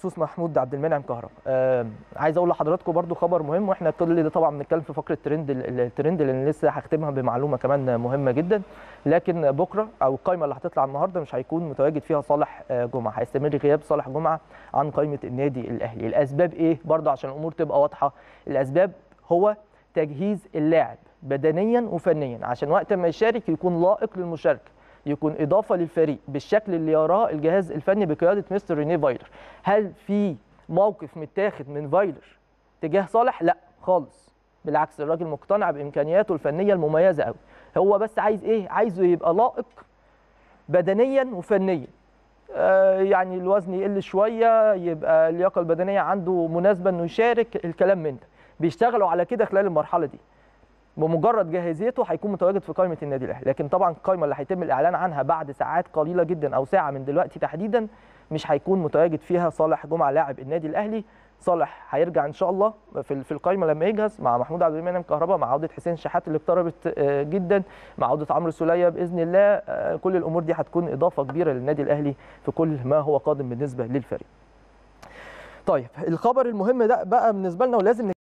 بخصوص محمود عبد المنعم كهربا آه عايز اقول لحضراتكم برضو خبر مهم واحنا كل ده طبعا بنتكلم في فقره الترند الترند لان لسه هختمها بمعلومه كمان مهمه جدا لكن بكره او القائمه اللي هتطلع النهارده مش هيكون متواجد فيها صالح جمعه هيستمر غياب صالح جمعه عن قائمه النادي الاهلي الاسباب ايه برضو عشان الامور تبقى واضحه الاسباب هو تجهيز اللاعب بدنيا وفنيا عشان وقت ما يشارك يكون لائق للمشاركه يكون اضافه للفريق بالشكل اللي يراه الجهاز الفني بقياده مستر ريني فايلر هل في موقف متاخد من فايلر تجاه صالح لا خالص بالعكس الراجل مقتنع بامكانياته الفنيه المميزه قوي هو بس عايز ايه عايزه يبقى لائق بدنيا وفنيا آه يعني الوزن يقل شويه يبقى اللياقه البدنيه عنده مناسبه انه يشارك الكلام من ده بيشتغلوا على كده خلال المرحله دي بمجرد جاهزيته هيكون متواجد في قائمه النادي الاهلي لكن طبعا القائمه اللي هيتم الاعلان عنها بعد ساعات قليله جدا او ساعه من دلوقتي تحديدا مش هيكون متواجد فيها صالح جمعه لاعب النادي الاهلي صالح هيرجع ان شاء الله في في القائمه لما يجهز مع محمود عبد المنعم كهربا مع عوده حسين شحات اللي اقتربت جدا مع عوده عمرو سوليه باذن الله كل الامور دي هتكون اضافه كبيره للنادي الاهلي في كل ما هو قادم بالنسبه للفريق طيب الخبر المهم ده بقى بالنسبه لنا ولازم